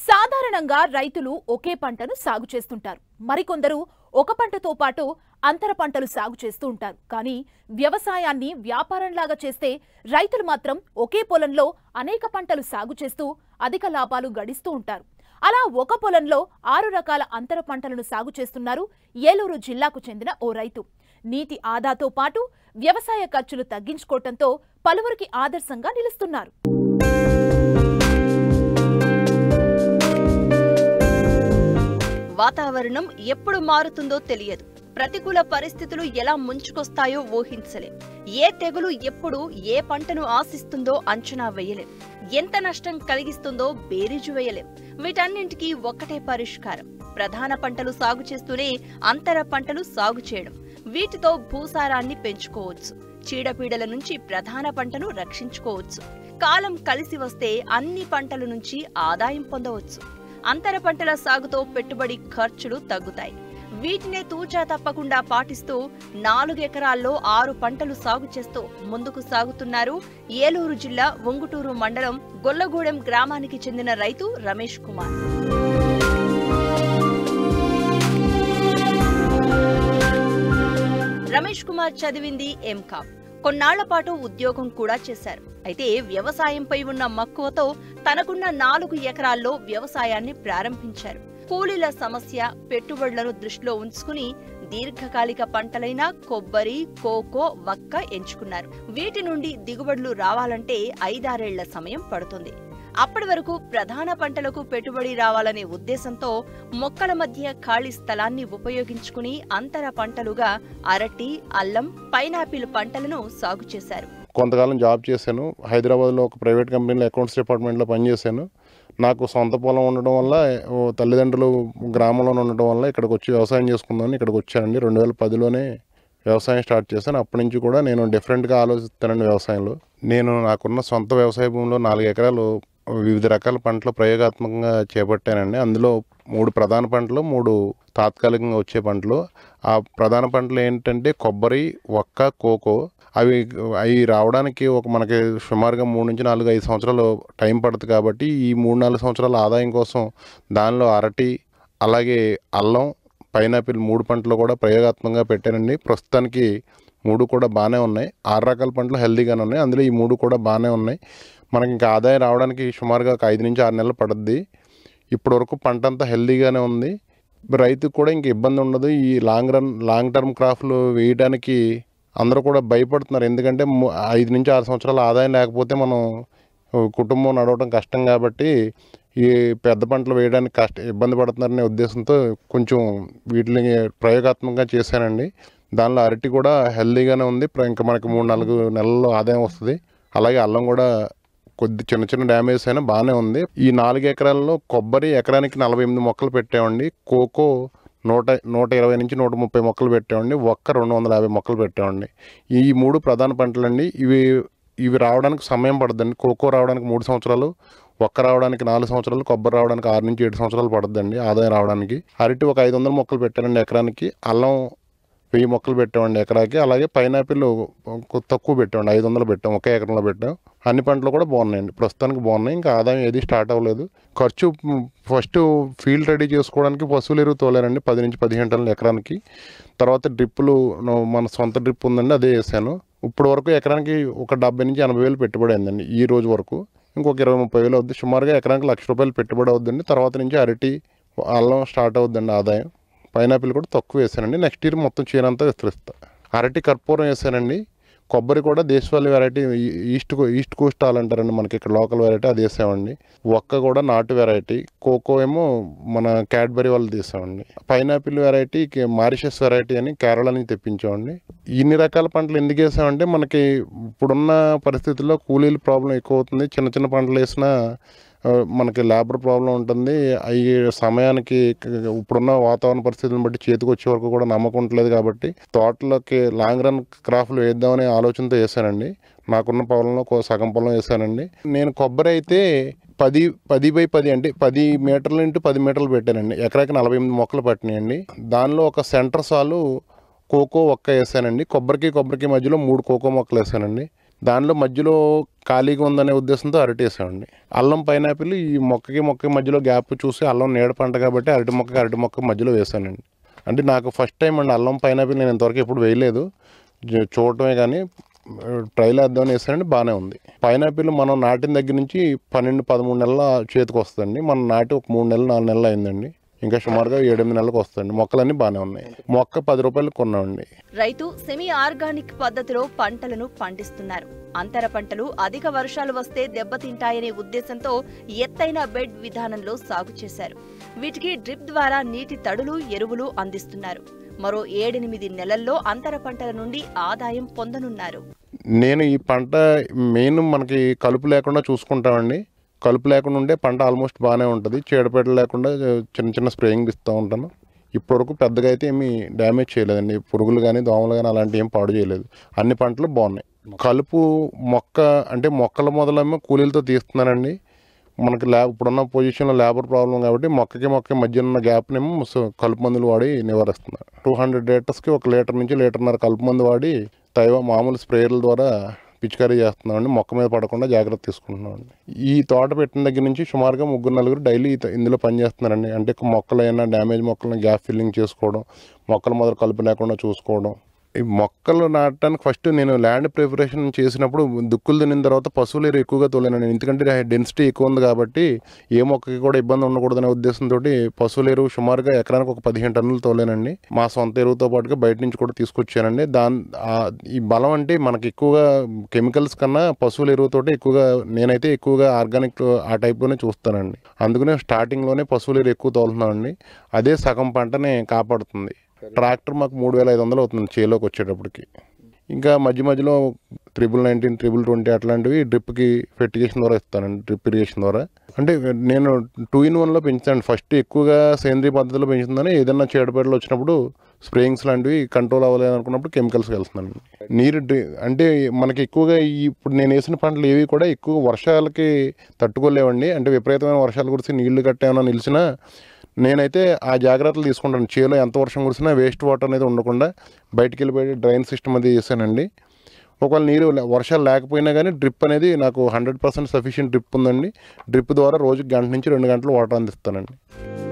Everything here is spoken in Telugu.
సాధారణంగా రైతులు ఒకే పంటను సాగు చేస్తుంటారు మరికొందరు ఒక పంటతో పాటు అంతర పంటలు సాగు చేస్తూ ఉంటారు కానీ వ్యవసాయాన్ని వ్యాపారంలాగా చేస్తే రైతులు మాత్రం ఒకే పొలంలో అనేక పంటలు సాగు చేస్తూ అధిక లాభాలు గడిస్తూ ఉంటారు అలా ఒక పొలంలో ఆరు రకాల అంతర పంటలను సాగు చేస్తున్నారు ఏలూరు జిల్లాకు చెందిన ఓ రైతు నీటి ఆదాతో పాటు వ్యవసాయ ఖర్చులు తగ్గించుకోవటంతో పలువురికి ఆదర్శంగా నిలుస్తున్నారు వాతావరణం ఎప్పుడు మారుతుందో తెలియదు ప్రతికూల పరిస్థితులు ఎలా ముంచుకొస్తాయో ఊహించలేం ఏ తెగులు ఎప్పుడు ఏ పంటను ఆశిస్తుందో అంచనా వేయలేం ఎంత నష్టం కలిగిస్తుందో బేరీజు వేయలేం వీటన్నింటికీ ఒక్కటే పరిష్కారం ప్రధాన పంటలు సాగు చేస్తూనే అంతర పంటలు సాగు చేయడం వీటితో భూసారాన్ని పెంచుకోవచ్చు చీడపీడల నుంచి ప్రధాన పంటను రక్షించుకోవచ్చు కాలం కలిసి వస్తే అన్ని పంటల నుంచి ఆదాయం పొందవచ్చు అంతర పంటల సాగుతో పెట్టుబడి ఖర్చులు తగ్గుతాయి వీటినే తూచా తప్పకుండా పాటిస్తూ నాలుగు ఎకరాల్లో ఆరు పంటలు సాగు చేస్తూ ముందుకు సాగుతున్నారు ఏలూరు జిల్లా ఒంగుటూరు మండలం గొల్లగూడెం గ్రామానికి చెందిన రైతు రమేష్ కుమార్ రమేష్ కుమార్ చదివింది ఎంకామ్ కొన్నాళ్ల పాటు ఉద్యోగం కూడా చేశారు అయితే వ్యవసాయంపై ఉన్న మక్కువతో తనకున్న నాలుగు ఎకరాల్లో వ్యవసాయాన్ని ప్రారంభించారు కూలీల సమస్య పెట్టుబడులను దృష్టిలో ఉంచుకుని దీర్ఘకాలిక పంటలైన కొబ్బరి కోకో వక్క ఎంచుకున్నారు వీటి నుండి దిగుబడులు రావాలంటే ఐదారేళ్ల సమయం పడుతుంది అప్పటి వరకు ప్రధాన పంటలకు పెట్టుబడి రావాలనే ఉద్దేశంతో మొక్కల మధ్య ఖాళీ స్థలాన్ని ఉపయోగించుకుని అంతర పంటలుగా అరటి అల్లం పైనాపిల్ పంటలను సాగు చేశారు కొంతకాలం జాబ్ చేశాను హైదరాబాద్లో ఒక ప్రైవేట్ కంపెనీలో అకౌంట్స్ డిపార్ట్మెంట్లో పనిచేశాను నాకు సొంత పొలం ఉండడం వల్ల ఓ తల్లిదండ్రులు గ్రామంలో ఉండడం వల్ల ఇక్కడికి వచ్చి వ్యవసాయం చేసుకుందామని ఇక్కడికి వచ్చానండి రెండు వేల పదిలోనే వ్యవసాయం స్టార్ట్ చేశాను అప్పటి నుంచి కూడా నేను డిఫరెంట్గా ఆలోచిస్తానండి వ్యవసాయంలో నేను నాకున్న సొంత వ్యవసాయ భూమిలో నాలుగు ఎకరాలు వివిధ రకాల పంటలు ప్రయోగాత్మకంగా చేపట్టానండి అందులో మూడు ప్రధాన పంటలు మూడు తాత్కాలికంగా వచ్చే పంటలు ఆ ప్రధాన పంటలు ఏంటంటే కొబ్బరి వక్క కోకో అవి అవి రావడానికి ఒక మనకి సుమారుగా మూడు నుంచి నాలుగు ఐదు సంవత్సరాలు టైం పడుతుంది కాబట్టి ఈ మూడు నాలుగు సంవత్సరాల ఆదాయం కోసం దానిలో అరటి అలాగే అల్లం పైనాపిల్ మూడు పంటలు కూడా ప్రయోగాత్మకంగా పెట్టానండి ప్రస్తుతానికి మూడు కూడా బాగానే ఉన్నాయి ఆరు రకాల పంటలు హెల్దీగానే ఉన్నాయి అందులో ఈ మూడు కూడా బాగానే ఉన్నాయి మనకి ఇంకా ఆదాయం రావడానికి సుమారుగా ఒక ఐదు నుంచి ఆరు నెలలు పడుద్ది ఇప్పటి వరకు పంట అంతా హెల్దీగానే ఉంది రైతుకు కూడా ఇంక ఇబ్బంది ఉండదు ఈ లాంగ్ రన్ లాంగ్ టర్మ్ క్రాఫ్లు వేయడానికి అందరూ కూడా భయపడుతున్నారు ఎందుకంటే ము- ఐదు నుంచి ఆరు సంవత్సరాల ఆదాయం లేకపోతే మనం కుటుంబం నడవడం కష్టం కాబట్టి ఈ పెద్ద పంటలు వేయడానికి కష్ట ఇబ్బంది పడుతున్నారనే ఉద్దేశంతో కొంచెం వీటిని ప్రయోగాత్మకంగా చేశానండి దానిలో అరటి కూడా హెల్దీగానే ఉంది ప్ర- ఇంకా మనకి మూడు నాలుగు నెలల్లో ఆదాయం వస్తుంది అలాగే అల్లం కూడా కొద్ది చిన్న చిన్న డ్యామేజ్ అయినా బాగానే ఉంది ఈ నాలుగు ఎకరాల్లో కొబ్బరి ఎకరానికి నలభై ఎనిమిది మొక్కలు పెట్టామండి కోకో నూట నూట ఇరవై నుంచి నూట ముప్పై మొక్కలు పెట్టామండి ఒక్క రెండు వందల యాభై మొక్కలు పెట్టామండి ఈ మూడు ప్రధాన పంటలండి ఇవి ఇవి రావడానికి సమయం పడుతుందండి కోకో రావడానికి మూడు సంవత్సరాలు ఒక్క రావడానికి నాలుగు సంవత్సరాలు కొబ్బరి రావడానికి ఆరు నుంచి ఏడు సంవత్సరాలు పడుతుందండి ఆదాయం రావడానికి అరటి ఒక ఐదు వందల మొక్కలు పెట్టానండి ఎకరానికి అల్లం వెయ్యి మొక్కలు పెట్టామండి ఎకరాకి అలాగే పైనాపిల్ కొ- తక్కువ పెట్టామండి ఐదు వందలు పెట్టాం ఒకే ఎకరంలో పెట్టాం అన్ని పంటలు కూడా బాగున్నాయండి ప్రస్తుతానికి బాగున్నాయి ఇంకా ఆదాయం ఏది స్టార్ట్ అవ్వలేదు ఖర్చు మ్, ఫస్ట్ ఫీల్డ్ రెడీ చేసుకోవడానికి పశువుల ఎరువు తోలారండి పది నుంచి పదిహేను టన్నులు ఎకరానికి తర్వాత డ్రిప్పులు నో- మన సొంత డ్రిప్ ఉందండి అదే వేసాను ఇప్పుడు వరకు ఎకరానికి ఒక డెబ్బై నుంచి ఎనభై వేలు పెట్టుబడి అయిందండి ఈ రోజు వరకు ఇంకొక ఇరవై ముప్పై వేలు అవుద్ది సుమారుగా ఎకరానికి లక్ష రూపాయలు పెట్టుబడి అవుద్దండి తర్వాత నుంచి అరటి అల్లం స్టార్ట్ అవుద్దండి ఆదాయం పైనాపిల్ కూడా తక్కువ వేసానండి నెక్స్ట్ ఇయర్ మొత్తం చీరంతా విస్తరిస్తా అరటి కర్పూరం వేసానండి కొబ్బరి కూడా దేశవాళీ వెరైటీ ఈ- ఈస్ట్ కో- ఈస్ట్ కోస్ట్ ఆల్ అంటారండి మనకి ఇక్కడ లోకల్ వెరైటీ అది వేసామండి ఒక్క కూడా నాటు వెరైటీ కోకో ఏమో మన క్యాడ్బరీ వాళ్ళు తీసామండి పైనాపిల్ వెరైటీ కి- మారిషస్ వెరైటీ అని కేరళ నుంచి తెప్పించామండి ఇన్ని రకాల పంటలు ఎందుకు వేసామంటే మనకి ఇప్పుడున్న పరిస్థితుల్లో కూలీల ప్రాబ్లం ఎక్కువ అవుతుంది చిన్న చిన్న పంటలు వేసినా ఆ, మనకి లేబర్ ప్రాబ్లం ఉంటుంది అవి సమయానికి క- ఇప్పుడున్న వాతావరణ పరిస్థితులను బట్టి చేతికి వచ్చే వరకు కూడా నమ్మకం ఉండలేదు కాబట్టి తోటలోకి లాంగ్ రన్ క్రాఫ్లు వేద్దామనే ఆలోచనతో వేసానండి నాకున్న పొలంలో కో- సగం పొలం వేసానండి నేను కొబ్బరి అయితే పది పది బై పది అంటే పది మీటర్లు ఇంటూ పది మీటర్లు పెట్టానండి ఎకరాకి నలభై ఎనిమిది మొక్కలు పట్టినాయండి దానిలో ఒక సెంటర్ సాలు కోకో ఒక్క వేసానండి కొబ్బరికి కొబ్బరికి మధ్యలో మూడు కోకో మొక్కలు వేసానండి దానిలో మధ్యలో ఖాళీగా ఉందనే ఉద్దేశంతో అరటి వేసామండి అల్లం పైనాపిల్ ఈ మొక్కకి మొక్కకి మధ్యలో గ్యాప్ చూసి అల్లం నీడ పంట కాబట్టి అరటి మొక్కకి అరటి మొక్క మధ్యలో వేసానండి అంటే నాకు ఫస్ట్ టైం అండి అల్లం పైనాపిల్ నేను ఇంతవరకు ఎప్పుడు వేయలేదు జ- చూడటమే కానీ ట్రైల్ వేద్దామని వేసానండి బాగానే ఉంది పైనాపిల్ మనం నాటిన దగ్గర నుంచి పన్నెండు పదమూడు నెలల చేతికి వస్తుందండి మనం నాటి ఒక మూడు నెలలు నాలుగు నెలలు అయిందండి ఇంకా సుమారుగా ఏడెనిమిది నెలలకు వస్తుంది మొక్కలన్నీ బాగానే ఉన్నాయి మొక్క పది రూపాయలు కొన్నామండి రైతు సెమీ ఆర్గానిక్ పద్ధతిలో పంటలను పండిస్తున్నారు అంతర పంటలు అధిక వర్షాలు వస్తే దెబ్బతింటాయనే ఉద్దేశంతో ఎత్తైన బెడ్ విధానంలో సాగు చేశారు వీటికి డ్రిప్ ద్వారా నీటి తడులు ఎరువులు అందిస్తున్నారు మరో ఏడెనిమిది నెలల్లో అంతర పంటల నుండి ఆదాయం పొందనున్నారు నేను ఈ పంట మెయిన్ మనకి కలుపు లేకుండా చూసుకుంటామండి కలుపు లేకుండా ఉంటే పంట ఆల్మోస్ట్ బాగానే ఉంటుంది చీడపీడ లేకుండా చిన్న చిన్న స్ప్రేయింగ్ ఇస్తూ ఉంటాను ఇప్పటివరకు పెద్దగా అయితే ఏమీ డ్యామేజ్ చేయలేదండి పురుగులు కానీ దోమలు కానీ అలాంటివి ఏం పాడు చేయలేదు అన్ని పంటలు బాగున్నాయి కలుపు మొక్క అంటే మొక్కల మొదలేమో కూలీలతో తీస్తున్నారండి మనకి ల్యాబ్ ఇప్పుడున్న పొజిషన్లో లేబర్ ప్రాబ్లం కాబట్టి మొక్కకి మొక్క మధ్య ఉన్న గ్యాప్నేమో సో కలుపు మందులు వాడి నివారిస్తున్నారు టూ హండ్రెడ్ లీటర్స్కి ఒక లీటర్ నుంచి లీటర్న్నర కలుపు మందు వాడి తైవ మామూలు స్ప్రేయర్ల ద్వారా పిచికారీ చేస్తున్నామండి మొక్క మీద పడకుండా జాగ్రత్త తీసుకుంటున్నామండి ఈ తోట పెట్టిన దగ్గర నుంచి సుమారుగా ముగ్గురు నలుగురు డైలీ ఇత- ఇందులో పనిచేస్తున్నారండి అంటే మొక్కలు అయినా డ్యామేజ్ మొక్కలను గ్యాప్ ఫిల్లింగ్ చేసుకోవడం మొక్కల మొదలు కలుపు లేకుండా చూసుకోవడం ఈ మొక్కలు నాటడానికి ఫస్ట్ నేను ల్యాండ్ ప్రిపరేషన్ చేసినప్పుడు దుక్కులు తినిన తర్వాత పశువులు ఎరువు ఎక్కువగా తోలేనండి ఎందుకంటే డెన్సిటీ ఎక్కువ ఉంది కాబట్టి ఏ మొక్కకి కూడా ఇబ్బంది ఉండకూడదనే ఉద్దేశంతో పశువుల ఎరువు సుమారుగా ఎకరానికి ఒక పదిహేను టన్నులు తోలేనండి మా సొంత ఎరువుతో పాటుగా బయట నుంచి కూడా తీసుకొచ్చానండి దాని ఆ- ఈ బలం అంటే మనకి ఎక్కువగా కెమికల్స్ కన్నా పశువుల ఎరువుతోటి ఎక్కువగా నేనైతే ఎక్కువగా ఆర్గానిక్ ఆ టైప్లోనే చూస్తానండి అందుకనే స్టార్టింగ్లోనే పశువుల ఎరువు ఎక్కువ తోలుతున్నామండి అదే సగం పంటని కాపాడుతుంది ట్రాక్టర్ మాకు మూడు వేల ఐదు వందలు అవుతుంది చేలోకి వచ్చేటప్పటికి ఇంకా మధ్య మధ్యలో త్రిబుల్ నైన్టీన్ త్రిబుల్ ట్వంటీ అట్లాంటివి డ్రిప్కి ఫెర్టిగేషన్ ద్వారా ఇస్తానండి డ్రిప్ ఇరిగేషన్ ద్వారా అంటే నేను టూ ఇన్ వన్లో పెంచుతాను ఫస్ట్ ఎక్కువగా సేంద్రియ పద్ధతిలో పెంచుతుందని ఏదైనా చీడపేటలు వచ్చినప్పుడు స్ప్రేయింగ్స్ లాంటివి కంట్రోల్ అవ్వలేదు అనుకున్నప్పుడు కెమికల్స్ వెళ్తున్నాను నీరు డ్రి అంటే మనకి ఎక్కువగా ఈ ఇప్పుడు నేను వేసిన పంటలు ఏవి కూడా ఎక్కువ వర్షాలకి తట్టుకోలేవండి అంటే విపరీతమైన వర్షాలు కురిసి నీళ్లు కట్టేమన్నా నిలిచినా నేనైతే ఆ జాగ్రత్తలు తీసుకుంటాను చేలో ఎంత వర్షం కురిసినా వేస్ట్ వాటర్ అనేది ఉండకుండా బయటికి వెళ్ళిపోయి డ్రైన్ సిస్టమ్ అది చేశానండి ఒకవేళ నీరు లే- వర్షాలు లేకపోయినా కానీ డ్రిప్ అనేది నాకు హండ్రెడ్ పర్సెంట్ సఫిషియెంట్ డ్రిప్ ఉందండి డ్రిప్ ద్వారా రోజుకి గంట నుంచి రెండు గంటలు వాటర్ అందిస్తానండి